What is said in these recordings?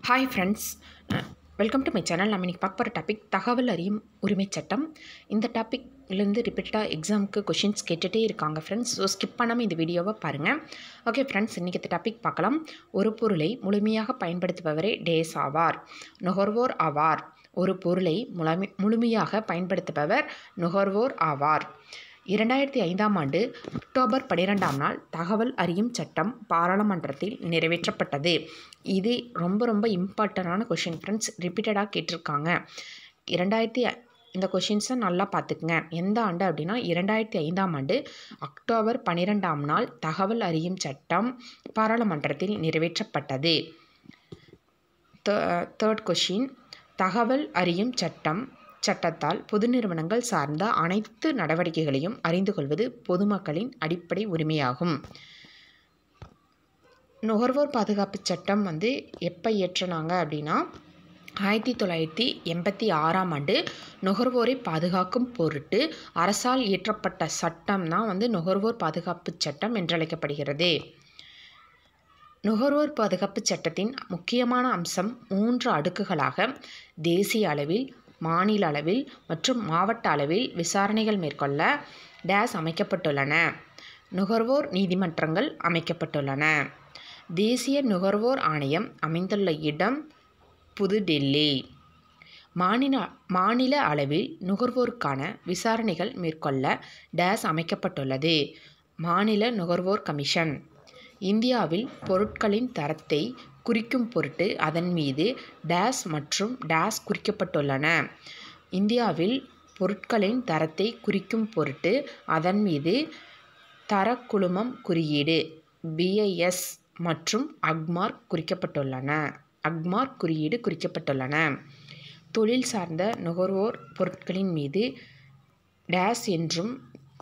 hi friends welcome to my channel நம்ம இன்றைக்கி பார்க்க போகிற டாபிக் தகவல் அறியும் உரிமை சட்டம் இந்த டாப்பிக்லேருந்து ரிப்பீட்டடாக எக்ஸாமுக்கு கொஷின்ஸ் கேட்டுகிட்டே இருக்காங்க ஃப்ரெண்ட்ஸ் ஸோ ஸ்கிப் பண்ணாமல் இந்த வீடியோவை பாருங்கள் ஓகே ஃப்ரெண்ட்ஸ் இன்றைக்கி இந்த டாபிக் பார்க்கலாம் ஒரு பொருளை முழுமையாக பயன்படுத்துபவரே டேஸ் ஆவார் நுகர்வோர் ஆவார் ஒரு பொருளை முழுமை முழுமையாக பயன்படுத்துபவர் நுகர்வோர் ஆவார் இரண்டாயிரத்தி ஐந்தாம் ஆண்டு அக்டோபர் பன்னிரெண்டாம் நாள் தகவல் அறியும் சட்டம் பாராளுமன்றத்தில் நிறைவேற்றப்பட்டது இது ரொம்ப ரொம்ப இம்பார்ட்டண்டான கொஷின் ஃப்ரெண்ட்ஸ் ரிப்பீட்டடாக கேட்டிருக்காங்க இரண்டாயிரத்தி இந்த கொஷின்ஸை நல்லா பார்த்துக்குங்க எந்த ஆண்டு அப்படின்னா இரண்டாயிரத்தி ஐந்தாம் ஆண்டு அக்டோபர் பன்னிரெண்டாம் நாள் தகவல் அறியும் சட்டம் பாராளுமன்றத்தில் நிறைவேற்றப்பட்டது தேர்ட் கொஷின் தகவல் அறியும் சட்டம் சட்டத்தால் பொது நிறுவனங்கள் சார்ந்த அனைத்து நடவடிக்கைகளையும் அறிந்து கொள்வது பொதுமக்களின் அடிப்படை உரிமையாகும் நுகர்வோர் பாதுகாப்பு சட்டம் வந்து எப்போ இயற்றினாங்க அப்படின்னா ஆயிரத்தி தொள்ளாயிரத்தி எண்பத்தி ஆறாம் ஆண்டு நுகர்வோரை பாதுகாக்கும் பொருட்டு அரசால் இயற்றப்பட்ட சட்டம் தான் வந்து நுகர்வோர் பாதுகாப்பு சட்டம் என்றழைக்கப்படுகிறது நுகர்வோர் பாதுகாப்பு சட்டத்தின் முக்கியமான அம்சம் மூன்று அடுக்குகளாக தேசிய அளவில் மாநில அளவில் மற்றும் மாவட்ட அளவில் விசாரணைகள் மேற்கொள்ள டேஸ் அமைக்கப்பட்டுள்ளன நுகர்வோர் நீதிமன்றங்கள் அமைக்கப்பட்டுள்ளன தேசிய நுகர்வோர் ஆணையம் அமைந்துள்ள இடம் புதுடெல்லி மாநில மாநில அளவில் நுகர்வோருக்கான விசாரணைகள் மேற்கொள்ள டேஸ் அமைக்கப்பட்டுள்ளது மாநில நுகர்வோர் கமிஷன் இந்தியாவில் பொருட்களின் தரத்தை குறிக்கும் பொருட்டு அதன் மீது டேஸ் மற்றும் டேஸ் குறிக்கப்பட்டுள்ளன இந்தியாவில் பொருட்களின் தரத்தை குறிக்கும் பொருட்டு அதன் மீது தரக்குழுமம் குறியீடு பிஐஎஸ் மற்றும் அக்மார்க் குறிக்கப்பட்டுள்ளன அக்மார்க் குறியீடு குறிக்கப்பட்டுள்ளன தொழில் சார்ந்த நுகர்வோர் பொருட்களின் மீது டேஸ் என்றும்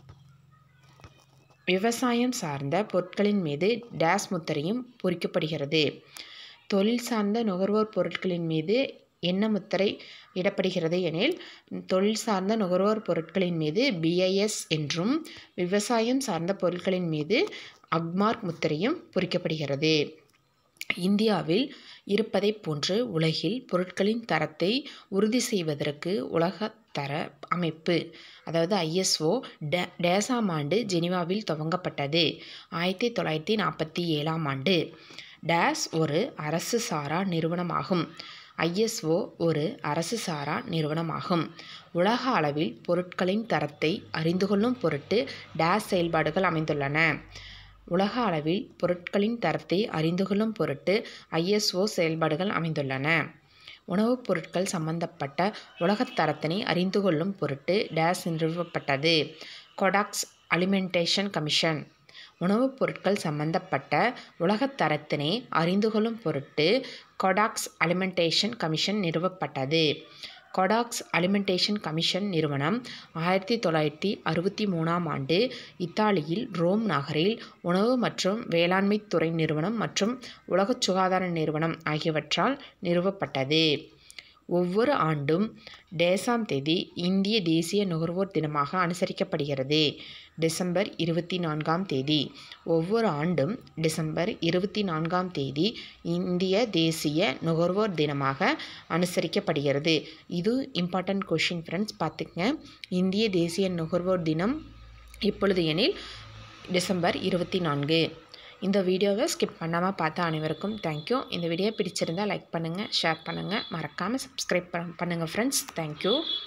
விவசாயம் சார்ந்த பொருட்களின் மீது டேஸ் முத்திரையும் பொறிக்கப்படுகிறது தொழில் சார்ந்த நுகர்வோர் பொருட்களின் மீது என்ன முத்திரை இடப்படுகிறது எனில் தொழில் சார்ந்த நுகர்வோர் பொருட்களின் மீது பிஐஎஸ் என்றும் விவசாயம் சார்ந்த பொருட்களின் மீது அக்மார்க் முத்திரையும் பொறிக்கப்படுகிறது இந்தியாவில் இருப்பதை போன்று உலகில் பொருட்களின் தரத்தை உறுதி செய்வதற்கு உலகத்தர அமைப்பு அதாவது ஐஎஸ்ஓ டே டேசாம் ஆண்டு ஜெனிவாவில் துவங்கப்பட்டது ஆயிரத்தி தொள்ளாயிரத்தி நாற்பத்தி ஏழாம் ஆண்டு டேஸ் ஒரு அரசு சாரா நிறுவனமாகும் ஐஎஸ்ஓ ஒரு அரசு சாரா நிறுவனமாகும் உலக அளவில் பொருட்களின் தரத்தை அறிந்து கொள்ளும் பொருட்டு டேஸ் செயல்பாடுகள் அமைந்துள்ளன உலக அளவில் பொருட்களின் தரத்தை அறிந்து கொள்ளும் பொருட்டு ஐஎஸ்ஓ செயல்பாடுகள் அமைந்துள்ளன உணவுப் பொருட்கள் சம்பந்தப்பட்ட உலகத் தரத்தினை அறிந்து கொள்ளும் பொருட்டு டேஸ் நிறுவப்பட்டது கொடாக்ஸ் அலிமெண்டேஷன் கமிஷன் உணவுப் பொருட்கள் சம்பந்தப்பட்ட உலகத் தரத்தினை அறிந்து கொள்ளும் பொருட்டு கொடாக்ஸ் அலிமெண்டேஷன் கமிஷன் நிறுவப்பட்டது கொடாக்ஸ் அலிமெண்டேஷன் கமிஷன் நிறுவனம் ஆயிரத்தி தொள்ளாயிரத்தி அறுபத்தி மூணாம் ஆண்டு இத்தாலியில் ரோம் நகரில் உணவு மற்றும் வேளாண்மை துறை நிறுவனம் மற்றும் உலக சுகாதார நிறுவனம் ஆகியவற்றால் நிறுவப்பட்டது ஒவ்வொரு ஆண்டும் டேசாம் தேதி இந்திய தேசிய நுகர்வோர் தினமாக அனுசரிக்கப்படுகிறது டிசம்பர் இருபத்தி நான்காம் தேதி ஒவ்வொரு ஆண்டும் டிசம்பர் இருபத்தி நான்காம் தேதி இந்திய தேசிய நுகர்வோர் தினமாக அனுசரிக்கப்படுகிறது இது இம்பார்ட்டன்ட் கொஷின் ஃப்ரெண்ட்ஸ் பார்த்துக்கங்க இந்திய தேசிய நுகர்வோர் தினம் எப்பொழுது எனில் டிசம்பர் இருபத்தி நான்கு இந்த வீடியோவை ஸ்கிப் பண்ணாமல் பார்த்த அனைவருக்கும் தேங்க்யூ இந்த வீடியோ பிடிச்சிருந்தால் லைக் பண்ணுங்கள் ஷேர் பண்ணுங்கள் மறக்காமல் சப்ஸ்கிரைப் பண்ணுங்கள் ஃப்ரெண்ட்ஸ் தேங்க்யூ